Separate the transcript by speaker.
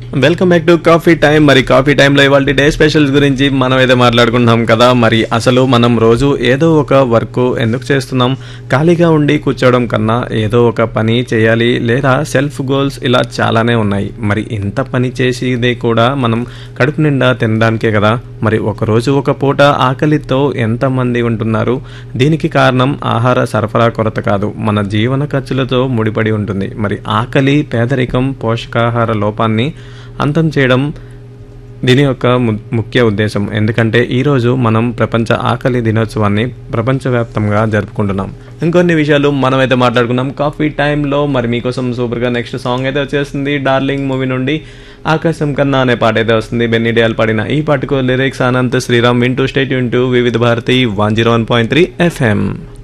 Speaker 1: welcome back to coffee time మరి coffee టైంలో ఇవాళ డే స్పెషల్స్ గురించి మనం అయితే మాట్లాడుకుంటున్నాం కదా మరి అసలు మనం రోజు ఏదో ఒక వర్క్ ఎందుకు చేస్తున్నాం ఖాళీగా ఉండి కూర్చోవడం కన్నా ఏదో ఒక పని చేయాలి లేదా సెల్ఫ్ గోల్స్ ఇలా చాలానే ఉన్నాయి మరి ఇంత పని చేసేది కూడా మనం కడుపు నిండా తినడానికే కదా మరి ఒకరోజు ఒక పూట ఆకలితో ఎంతమంది ఉంటున్నారు దీనికి కారణం ఆహార సరఫరా కొరత కాదు మన జీవన ఖర్చులతో ముడిపడి ఉంటుంది మరి ఆకలి పేదరికం పోషకాహార లోపాన్ని అంతం చేయడం దీని యొక్క ము- ముఖ్య ఉద్దేశం ఎందుకంటే ఈరోజు మనం ప్రపంచ ఆకలి దినోత్సవాన్ని ప్రపంచవ్యాప్తంగా జరుపుకుంటున్నాం ఇంకొన్ని విషయాలు మనమైతే మాట్లాడుకున్నాం కాఫీ టైంలో మరి మీకోసం సూపర్గా నెక్స్ట్ సాంగ్ అయితే వచ్చేస్తుంది డార్లింగ్ మూవీ నుండి ఆకాశం కన్నా అనే పాట అయితే వస్తుంది బెన్నీ డియాల్ పాడిన ఈ పాటకు లిరిక్స్ అనంత్ శ్రీరామ్ వింటూ స్టేట్ వింటూ Vividh Bharati one zero one point three FM